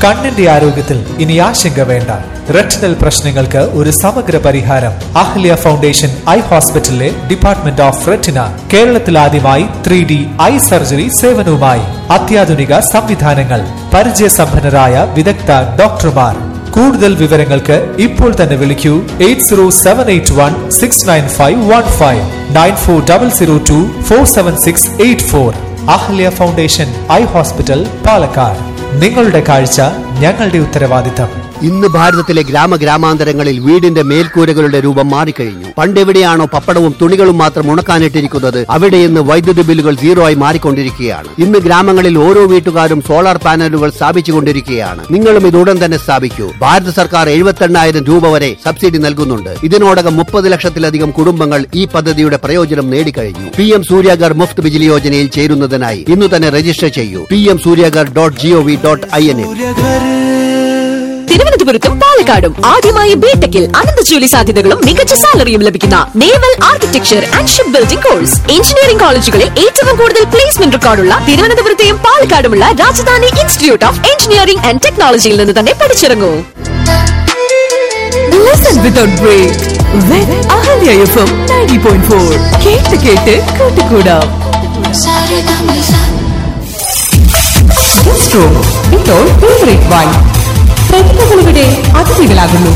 കണ്ണിന്റെ ആരോഗ്യത്തിൽ ഇനി ആശങ്ക വേണ്ട റെറ്റിനൽ പ്രശ്നങ്ങൾക്ക് ഒരു സമഗ്ര പരിഹാരം അഹ്ല്യ ഫൗണ്ടേഷൻ ഐ ഹോസ്പിറ്റലിലെ ഡിപ്പാർട്ട്മെന്റ് ഓഫ് റെറ്റിന കേരളത്തിൽ ആദ്യമായി ത്രീ ഡി ഐ സർജറി സേവനവുമായി അത്യാധുനിക സംവിധാനങ്ങൾ പരിചയസമ്പന്നരായ വിദഗ്ധ ഡോക്ടർമാർ കൂടുതൽ വിവരങ്ങൾക്ക് ഇപ്പോൾ തന്നെ വിളിക്കൂ eight zero seven eight one six nine five one five nine four double zero two four seven six eight four Ahalya foundation eye hospital Palakkad നിങ്ങളുടെ കാഴ്ച ഞങ്ങളുടെ ഉത്തരവാദിത്തം ഇന്ന് ഭാരതത്തിലെ ഗ്രാമഗ്രാമാന്തരങ്ങളിൽ വീടിന്റെ മേൽക്കൂരകളുടെ രൂപം മാറിക്കഴിഞ്ഞു പണ്ടെവിടെയാണോ പപ്പടവും തുണികളും മാത്രം ഉണക്കാനിട്ടിരിക്കുന്നത് അവിടെ ഇന്ന് വൈദ്യുതി ബില്ലുകൾ സീറോ ആയി മാറിക്കൊണ്ടിരിക്കുകയാണ് ഇന്ന് ഗ്രാമങ്ങളിൽ ഓരോ വീട്ടുകാരും സോളാർ പാനലുകൾ സ്ഥാപിച്ചുകൊണ്ടിരിക്കുകയാണ് നിങ്ങളും ഇത് ഉടൻ തന്നെ സ്ഥാപിക്കൂ ഭാരത സർക്കാർ എഴുപത്തെണ്ണായിരം രൂപ വരെ സബ്സിഡി നൽകുന്നുണ്ട് ഇതിനോടകം മുപ്പത് ലക്ഷത്തിലധികം കുടുംബങ്ങൾ ഈ പദ്ധതിയുടെ പ്രയോജനം നേടിക്കഴിഞ്ഞു പി എം സൂര്യാഗർ മുഫ്ത് ബിജിലി യോജനയിൽ ചേരുന്നതിനായി ഇന്ന് തന്നെ രജിസ്റ്റർ ചെയ്യൂ P M Surya Ghar dot G O V dot I N തിരുവനന്തപുരത്തും പാലക്കാടും ആദ്യമായി ബിടെക്കിൽ അനന്ത ജോലി സാധ്യതകളും മികച്ച സാലറിയും ലഭിക്കുന്ന naval architecture and ship building course engineering കോളേജുകളിൽ ഏറ്റവും കൂടുതൽ പ്ലേസ്മെന്റ് റെക്കോർഡുള്ള തിരുവനന്തപുരത്തെയും പാലക്കാടുമുള്ള Rajadhani institute of engineering and ടെക്നോളജിയിൽ നിന്ന് തന്നെ പഠിച്ചിറങ്ങൂ Listen without break. With Ahalya FM 90.4. കേട്ട് കേട്ട് കൂട്ടുകൂടാം ഇപ്പോൾ ഫേവറേറ്റ് വൈൻ പ്രതിഭകളിവിടെ അതിഥികളാകുന്നു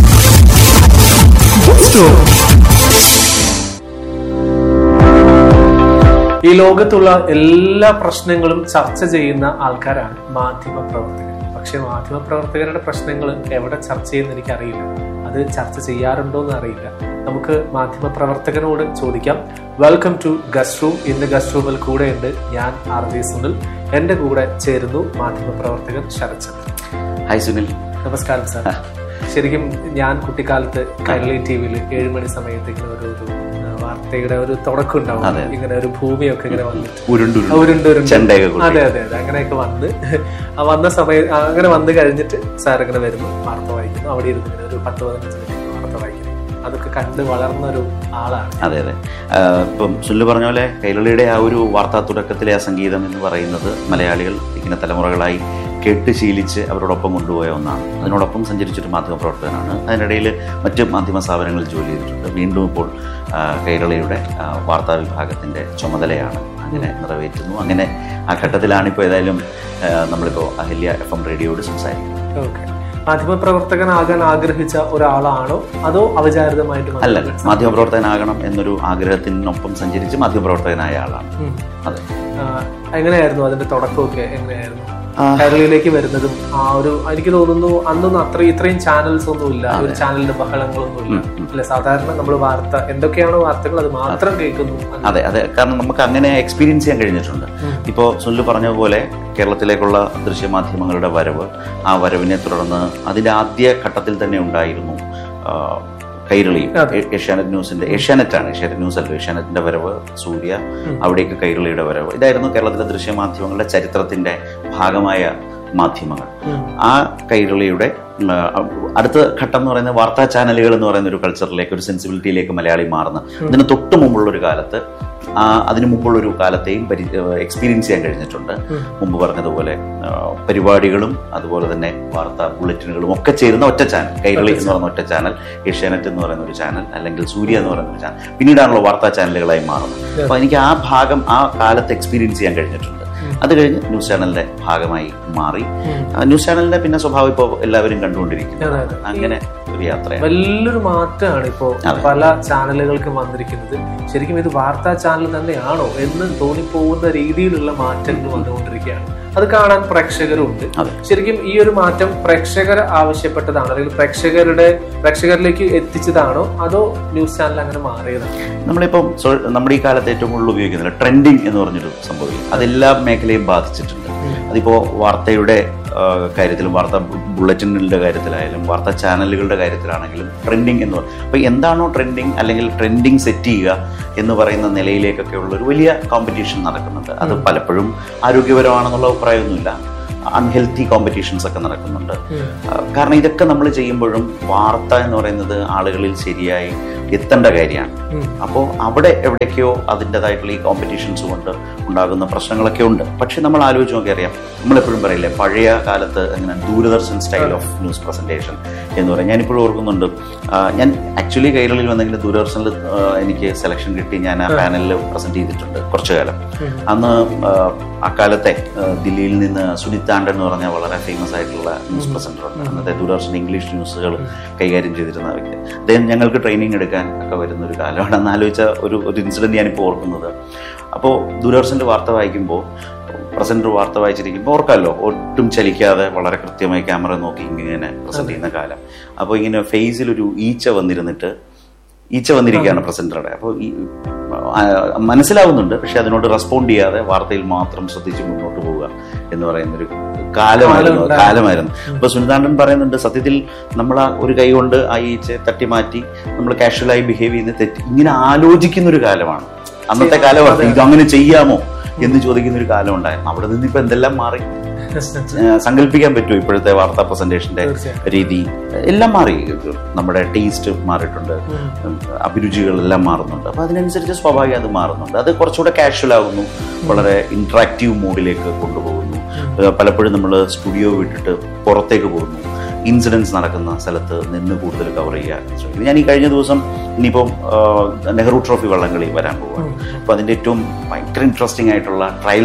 ഈ ലോകത്തുള്ള എല്ലാ പ്രശ്നങ്ങളും ചർച്ച ചെയ്യുന്ന ആൾക്കാരാണ് മാധ്യമ പ്രവർത്തകർ പക്ഷെ മാധ്യമ പ്രവർത്തകരുടെ പ്രശ്നങ്ങൾ എവിടെ ചർച്ച ചെയ്യുന്ന എനിക്കറിയില്ല അത് ചർച്ച ചെയ്യാറുണ്ടോ എന്ന് അറിയില്ല നമുക്ക് മാധ്യമ പ്രവർത്തകനോട് ചോദിക്കാം വെൽക്കം ടു ഗസ്റ്റ് റൂം ഇന്ന് ഗസ്റ്റ് റൂമിൽ കൂടെയുണ്ട് ഞാൻ ആർ ജെ സുനിൽ എന്റെ കൂടെ ചേരുന്നു മാധ്യമ പ്രവർത്തകൻ ശരത്ചന്ദ്രൻ ഹായ് സുനിൽ നമസ്കാരം സാർ ശരിക്കും ഞാൻ കുട്ടിക്കാലത്ത് കൈരളി ടി വിയിൽ ഏഴുമണി സമയത്ത് ഇങ്ങനെ ഒരു ഒരു ആ, വാർത്തയുടെ ഒരു തുടക്കം ഉണ്ടാവും അതെ. ഇങ്ങനെ ഒരു ഭൂമിയൊക്കെ ഇങ്ങനെ വന്നിട്ട് ഉരുണ്ടുരുണ്ട് ഉരുണ്ട് ഉരുണ്ട്. ചെണ്ടയൊക്കെ കൊട്ടി. അതെ അതെ അതെ അങ്ങനെയൊക്കെ വന്ന് ആ വന്ന സമയം ആ, അങ്ങനെ വന്ന് കഴിഞ്ഞിട്ട് സാർ ഇങ്ങനെ വരുന്നു വാർത്ത വായിക്കുന്നു അവിടെ ഇരുന്ന് ഇങ്ങനെ ഒരു പത്ത് പതിനഞ്ച് മിനിറ്റ് വാർത്ത വായിക്കുന്നു അതൊക്കെ കണ്ട് വളർന്ന ഒരു ആളാണ് അതെ അതെ ആ, ഇപ്പം സുനിൽ പറഞ്ഞ പോലെ കൈരളിയുടെ ആ ഒരു വാർത്താ തുടക്കത്തിലെ ആ സംഗീതം എന്ന് പറയുന്നത് മലയാളികൾ ഇങ്ങനെ തലമുറകളായി കേട്ട് ശീലിച്ച് അവരോടൊപ്പം കൊണ്ടുപോയ ഒന്നാണ് അതിനോടൊപ്പം സഞ്ചരിച്ചൊരു മാധ്യമപ്രവർത്തകനാണ് അതിനിടയിൽ മറ്റ് മാധ്യമ സ്ഥാപനങ്ങളിൽ ജോലി ചെയ്തിട്ടുണ്ട് വീണ്ടും ഇപ്പോൾ ആ, കൈരളിയുടെ ആ, വാർത്താ വിഭാഗത്തിൻ്റെ ചുമതലയാണ് അങ്ങനെ നിറവേറ്റുന്നു അങ്ങനെ ആ ഘട്ടത്തിലാണ് ഇപ്പോൾ ഏതായാലും ആ, നമ്മളിപ്പോൾ അഹല്യ എഫ് എം റേഡിയോയോട് സംസാരിക്കുന്നത് ഓക്കെ മാധ്യമ പ്രവർത്തകനാകാൻ ആഗ്രഹിച്ച ഒരാളാണോ അതോ അവചാരിതമായിട്ട് വന്ന അല്ല മാധ്യമപ്രവർത്തകനാകണം എന്നൊരു ആഗ്രഹത്തിനൊപ്പം സഞ്ചരിച്ച് മാധ്യമപ്രവർത്തകനായ ആളാണ് ഉം. അതെ ആ, എങ്ങനെയായിരുന്നു അതിന്റെ തുടക്കമൊക്കെ എങ്ങനെയായിരുന്നു ആ. കൈരളിയിലേക്ക് വരുന്നതും ആ ഒരു എനിക്ക് തോന്നുന്നു അന്നൊന്നും അത്ര ഇത്രയും ചാനൽസ് ഒന്നും ഇല്ല ഒരു ചാനലിന്റെ ബഹളങ്ങളൊന്നും ഇല്ല അല്ലെ സാധാരണ നമ്മൾ വാർത്ത എന്തൊക്കെയാണോ വാർത്തകൾ അത് മാത്രം കേൾക്കുന്നു അതെ അതെ കാരണം നമുക്ക് അങ്ങനെ എക്സ്പീരിയൻസ് ചെയ്യാൻ കഴിഞ്ഞിട്ടുണ്ട് ഇപ്പോൾ സുനിൽ പറഞ്ഞ പോലെ കേരളത്തിലേക്കുള്ള ദൃശ്യമാധ്യമങ്ങളുടെ വരവ് ആ വരവിനെ തുടർന്ന് അതിന്റെ ആദ്യ ഘട്ടത്തിൽ തന്നെ ഉണ്ടായിരുന്നു ആ, കൈരളി അതെ. ഏ- ഏഷ്യാനെറ്റ് ന്യൂസിന്റെ ഏഷ്യാനെറ്റ് ആണ് ഏഷ്യാനെറ്റ് ന്യൂസ് അല്ല ഏഷ്യാനെറ്റിന്റെ വരവ് സൂര്യ അവിടേക്ക് കൈരളിയുടെ വരവ് ഇതായിരുന്നു കേരളത്തിലെ ദൃശ്യമാധ്യമങ്ങളുടെ ചരിത്രത്തിന്റെ ഭാഗമായ മാധ്യമങ്ങൾ ആ കൈരളിയുടെ ഉം, ആ, അടുത്ത ഘട്ടം എന്ന് പറയുന്നത് വാർത്താ ചാനലുകൾ എന്ന് പറയുന്ന ഒരു കൾച്ചറിലേക്ക് ഒരു സെൻസിബിലിറ്റിയിലേക്ക് മലയാളി മാറുന്നു ഇതിന് തൊട്ട് മുമ്പുള്ള ഒരു കാലത്ത് ആ, അതിനു മുമ്പുള്ള ഒരു കാലത്തെയും എക്സ്പീരിയൻസ് ചെയ്യാൻ കഴിഞ്ഞിട്ടുണ്ട് മുമ്പ് പറഞ്ഞതുപോലെ ആ, പരിപാടികളും അതുപോലെ തന്നെ വാർത്താ ബുള്ളറ്റിനുകളും ഒക്കെ ചേരുന്ന ഒറ്റ ചാനൽ കൈരളി എന്ന് പറയുന്ന ഒറ്റ ചാനൽ ഏഷ്യാനെറ്റ് എന്ന് പറയുന്ന ഒരു ചാനൽ അല്ലെങ്കിൽ സൂര്യ എന്ന് പറയുന്ന ഒരു ചാനൽ പിന്നീടാണല്ലോ വാർത്താ ചാനലുകളായി മാറുന്നത് അപ്പൊ എനിക്ക് ആ ഭാഗം ആ കാലത്ത് എക്സ്പീരിയൻസ് ചെയ്യാൻ കഴിഞ്ഞിട്ടുണ്ട് അത് കഴിഞ്ഞ് ന്യൂസ് ചാനലിന്റെ ഭാഗമായി മാറി ആ, ന്യൂസ് ചാനലിന്റെ പിന്നെ സ്വഭാവം ഇപ്പോൾ എല്ലാവരും കണ്ടുകൊണ്ടിരിക്കുന്നത് അതെ, അതെ. അങ്ങനെ ഒരു യാത്രയാണ് വലിയൊരു മാറ്റമാണ് ഇപ്പോ അതെ. പല ചാനലുകൾക്കും വന്നിരിക്കുന്നത് ശരിക്കും ഇത് വാർത്താ ചാനൽ തന്നെയാണോ എന്ന് തോന്നിപ്പോകുന്ന രീതിയിലുള്ള മാറ്റങ്ങൾ വന്നുകൊണ്ടിരിക്കുകയാണ് അത് കാണാൻ പ്രേക്ഷകരുണ്ട് അതെ. ശരിക്കും ഈ ഒരു മാറ്റം പ്രേക്ഷകർ ആവശ്യപ്പെട്ടതാണോ അല്ലെങ്കിൽ പ്രേക്ഷകരുടെ പ്രേക്ഷകരിലേക്ക് എത്തിച്ചതാണോ അതോ ന്യൂസ് ചാനൽ അങ്ങനെ മാറിയതാണോ നമ്മളിപ്പം സോ- നമ്മുടെ ഈ കാലത്ത് ഏറ്റവും കൂടുതൽ ഉപയോഗിക്കുന്നത് ട്രെൻഡിങ് എന്ന് പറഞ്ഞൊരു സംഭവം അതെല്ലാ മേഖലയും ബാധിച്ചിട്ടുണ്ട് അതിപ്പോ വാർത്തയുടെ ആ, കാര്യത്തിലും വാർത്താ ബുള്ളറ്റിനുകളുടെ കാര്യത്തിലായാലും വാർത്താ ചാനലുകളുടെ കാര്യത്തിലാണെങ്കിലും ട്രെൻഡിങ് എന്ന് പറയും അപ്പൊ എന്താണോ ട്രെൻഡിങ് അല്ലെങ്കിൽ ട്രെൻഡിങ് സെറ്റ് ചെയ്യുക എന്ന് പറയുന്ന നിലയിലേക്കൊക്കെ ഉള്ള ഒരു വലിയ കോമ്പറ്റീഷൻ നടക്കുന്നുണ്ട് അത് പലപ്പോഴും ആരോഗ്യപരമാണെന്നുള്ള അഭിപ്രായമൊന്നുമില്ല അൺഹെൽത്തി കോമ്പറ്റീഷൻസ് ഒക്കെ നടക്കുന്നുണ്ട് ആ, കാരണം ഇതൊക്കെ നമ്മൾ ചെയ്യുമ്പോഴും വാർത്ത എന്ന് പറയുന്നത് ആളുകളിൽ ശരിയായി എത്തേണ്ട കാര്യമാണ് അപ്പോൾ അവിടെ എവിടേക്കോ അതിൻ്റെതായിട്ടുള്ള ഈ കോമ്പറ്റീഷൻസ് കൊണ്ട് ഉണ്ടാകുന്ന പ്രശ്നങ്ങളൊക്കെ ഉണ്ട് പക്ഷെ നമ്മൾ ആലോചിച്ച് നോക്കി അറിയാം നമ്മളെപ്പോഴും പറയില്ലേ പഴയ കാലത്ത് എങ്ങനെ Doordarshan style of news presentation എന്ന് പറയും ഞാനിപ്പോഴും ഓർക്കുന്നുണ്ട് ആ, ഞാൻ ആക്ച്വലി കൈരളിൽ വന്നെങ്കിൽ ദൂരദർശനിൽ ആ, എനിക്ക് സെലക്ഷൻ കിട്ടി ഞാൻ ആ പാനലിൽ പ്രസന്റ് ചെയ്തിട്ടുണ്ട് കുറച്ചു കാലം അന്ന് ആ, അക്കാലത്തെ ആ, ദില്ലിയിൽ നിന്ന് സുനിത് താണ്ടൻ എന്ന് പറഞ്ഞ വളരെ ഫേമസ് ആയിട്ടുള്ള ന്യൂസ് പ്രസന്റർ ഉണ്ട് അന്നത്തെ ദൂരദർശൻ ഇംഗ്ലീഷ് ന്യൂസുകൾ കൈകാര്യം ചെയ്തിരുന്ന വ്യക്തി അദ്ദേഹം ഞങ്ങൾക്ക് ട്രെയിനിങ് എടുക്കാൻ ഒക്കെ വരുന്ന ഒരു കാലമാണ് അന്ന് ആലോചിച്ച ഒരു ഒരു ഇൻസിഡന്റ് ഞാനിപ്പോൾ ഓർക്കുന്നത് അപ്പോൾ ദൂരദർശൻ്റെ വാർത്ത വായിക്കുമ്പോൾ പ്രസന്റർ വാർത്ത വായിച്ചിരിക്കുമ്പോൾ ഓർക്കാമല്ലോ ഒട്ടും ചലിക്കാതെ വളരെ കൃത്യമായി ക്യാമറ നോക്കി ഇങ്ങനെ പ്രസന്റ് ചെയ്യുന്ന കാലം അപ്പോൾ ഇങ്ങനെ ഫേസിൽ ഒരു ഈച്ച വന്നിരുന്നിട്ട് ഈച്ച വന്നിരിക്കുകയാണ് പ്രസന്ററുടെ അപ്പോൾ ഈ ആ, മനസ്സിലാവുന്നുണ്ട് പക്ഷെ അതിനോട് റെസ്പോണ്ട് ചെയ്യാതെ വാർത്തയിൽ മാത്രം ശ്രദ്ധിച്ച് മുന്നോട്ട് പോവുക എന്ന് പറയുന്നൊരു കാലമായിരുന്നു കാലം കാലമായിരുന്നു അപ്പൊ സുനിതാണ്ടൻ പറയുന്നുണ്ട് സത്യത്തിൽ നമ്മൾ ആ ഒരു കൈ കൊണ്ട് ആ ഈച്ച തട്ടി മാറ്റി നമ്മൾ കാഷ്വലായി ബിഹേവ് ചെയ്യുന്ന തെറ്റ് ഇങ്ങനെ ആലോചിക്കുന്ന ഒരു കാലമാണ് അന്നത്തെ കാലമാണ് ഇത് അങ്ങനെ ചെയ്യാമോ എന്ന് ചോദിക്കുന്ന ഒരു കാലം ഉണ്ടായിരുന്നു അവിടെ നിന്ന് ഇപ്പൊ എന്തെല്ലാം മാറി ഏഹ് സങ്കല്പിക്കാൻ പറ്റുമോ ഇപ്പോഴത്തെ വാർത്താ പ്രസന്റേഷന്റെ രീതി എല്ലാം മാറി നമ്മുടെ ടേസ്റ്റ് മാറിയിട്ടുണ്ട് അഭിരുചികളെല്ലാം മാറുന്നുണ്ട് അപ്പൊ അതിനനുസരിച്ച് സ്വാഭാവികം അത് മാറുന്നുണ്ട് അത് കുറച്ചുകൂടെ കാഷ്വൽ ആകുന്നു വളരെ ഇന്ററാക്റ്റീവ് മോഡിലേക്ക് കൊണ്ടുപോകുന്നു ഏഹ് പലപ്പോഴും നമ്മൾ സ്റ്റുഡിയോ വിട്ടിട്ട് പുറത്തേക്ക് പോകുന്നു ഇൻസിഡൻസ് നടക്കുന്ന സ്ഥലത്ത് നിന്ന് കൂടുതൽ കവർ ചെയ്യാൻ ശ്രമിക്കുന്നു ഞാൻ ഈ കഴിഞ്ഞ ദിവസം ഇനിയിപ്പം ആ, നെഹ്റു ട്രോഫി വള്ളംകളി വരാൻ പോവുകയാണ് അപ്പൊ അതിന്റെ ഏറ്റവും ഭയങ്കര ഇൻട്രസ്റ്റിംഗ് ആയിട്ടുള്ള ട്രയൽ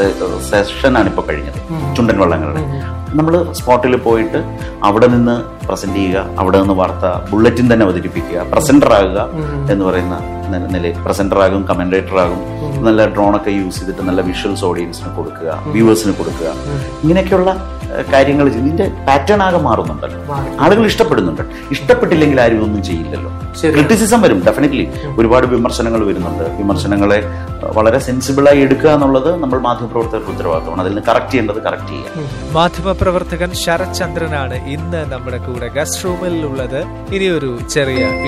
സെഷനാണ് ഇപ്പോൾ കഴിഞ്ഞത് ചുണ്ടൻ വള്ളങ്ങളുടെ നമ്മൾ സ്പോട്ടിൽ പോയിട്ട് അവിടെ നിന്ന് പ്രസന്റ് ചെയ്യുക അവിടെ നിന്ന് വാർത്ത ബുള്ളറ്റിൻ തന്നെ അവതരിപ്പിക്കുക പ്രസന്റർ ആകുക എന്ന് പറയുന്ന നില- നിലയിൽ പ്രസന്റർ ആകും കമന്റേറ്റർ ആകും നല്ല ഡ്രോണൊക്കെ യൂസ് ചെയ്തിട്ട് നല്ല വിഷ്വൽസ് ഓഡിയൻസിന് കൊടുക്കുക വ്യൂവേഴ്സിന് കൊടുക്കുക ഇങ്ങനെയൊക്കെയുള്ള ഏഹ്, കാര്യങ്ങൾ ചെയ്ത് ഇതിന്റെ പാറ്റേൺ ആകെ മാറുന്നുണ്ടല്ലോ ആളുകൾ ഇഷ്ടപ്പെടുന്നുണ്ട് ഇഷ്ടപ്പെട്ടില്ലെങ്കിൽ ആരും ഒന്നും ചെയ്യില്ലല്ലോ ശരി. ക്രിറ്റിസിസം വരും ഡെഫിനറ്റ്ലി ഒരുപാട് വിമർശനങ്ങൾ വരുന്നുണ്ട് വിമർശനങ്ങളെ ഏഹ്, വളരെ സെൻസിബിളായി എടുക്കുക എന്നുള്ളത് നമ്മൾ മാധ്യമപ്രവർത്തകരുടെ ഉത്തരവാദിത്തമാണ് അതിൽ നിന്ന് കറക്റ്റ് ചെയ്യേണ്ടത് കറക്റ്റ് ചെയ്യുക മാധ്യമപ്രവർത്തകൻ ശരത് ചന്ദ്രനാണ് ഇന്ന് നമ്മുടെ കൂടെ ഗസ്റ്റ് റൂമിൽ ഉള്ളത് ഇനിയൊരു ചെറിയ